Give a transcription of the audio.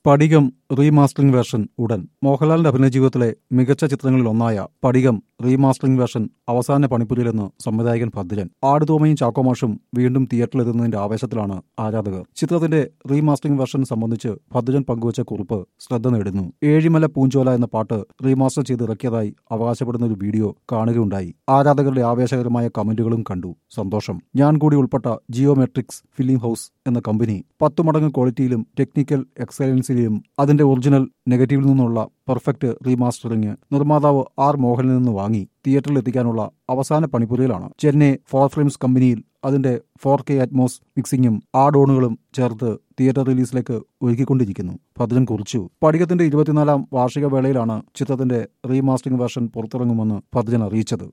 പടികം remastering version ഉടൻ മോഹൻലാലിന്റെ അഭിനയ ജീവിതത്തിലെ മികച്ച ചിത്രങ്ങളിൽ ഒന്നായ പടികം റീമാസ്റ്ററിംഗ് വേർഷൻ അവസാന പണിപ്പുരിയിലെന്ന് സംവിധായകൻ ഭദ്രൻ ആടുതോമയും ചാക്കോമാഷും വീണ്ടും തിയേറ്ററിലെത്തുന്നതിന്റെ ആവേശത്തിലാണ് ആരാധകർ ചിത്രത്തിന്റെ റീമാസ്റ്ററിംഗ് വേർഷൻ സംബന്ധിച്ച് ഭദ്രൻ പങ്കുവച്ച കുറിപ്പ് ശ്രദ്ധ നേടുന്നു ഏഴിമല പൂഞ്ചോല എന്ന പാട്ട് റീമാസ്റ്റർ ചെയ്ത് ഇറക്കിയതായി അവകാശപ്പെടുന്ന ഒരു വീഡിയോ കാണുകയുണ്ടായി ആരാധകരുടെ ആവേശകരമായ കമന്റുകളും കണ്ടു സന്തോഷം ഞാൻ കൂടി ഉൾപ്പെട്ട ജിയോമെട്രിക്സ് ഫിലിം ഹൗസ് എന്ന കമ്പനി പത്തു മടങ്ങ് ക്വാളിറ്റിയിലും ടെക്നിക്കൽ എക്സലൻസിലും അതിന്റെ ഒറിജിനൽ നെഗറ്റീവിൽ നിന്നുള്ള പെർഫെക്റ്റ് റീമാസ്റ്ററിംഗ് നിർമ്മാതാവ് ആർ മോഹനിൽ നിന്ന് വാങ്ങി തിയേറ്ററിൽ എത്തിക്കാനുള്ള അവസാന പണിപ്പുരയിലാണ് ചെന്നൈ ഫോർ ഫ്രെയിംസ് കമ്പനിയിൽ അതിന്റെ ഫോർ കെ അറ്റ്മോസ് മിക്സിംഗും ആ ഡോണുകളും ചേർത്ത് തിയേറ്റർ റിലീസിലേക്ക് ഒരുക്കിക്കൊണ്ടിരിക്കുന്നു ഭദ്രൻ കുറിച്ചു പടികത്തിന്റെ ഇരുപത്തിനാലാം വാർഷിക വേളയിലാണ് ചിത്രത്തിന്റെ റീമാസ്റ്ററിംഗ് വേർഷൻ പുറത്തിറങ്ങുമെന്ന് ഭദ്രൻ അറിയിച്ചത്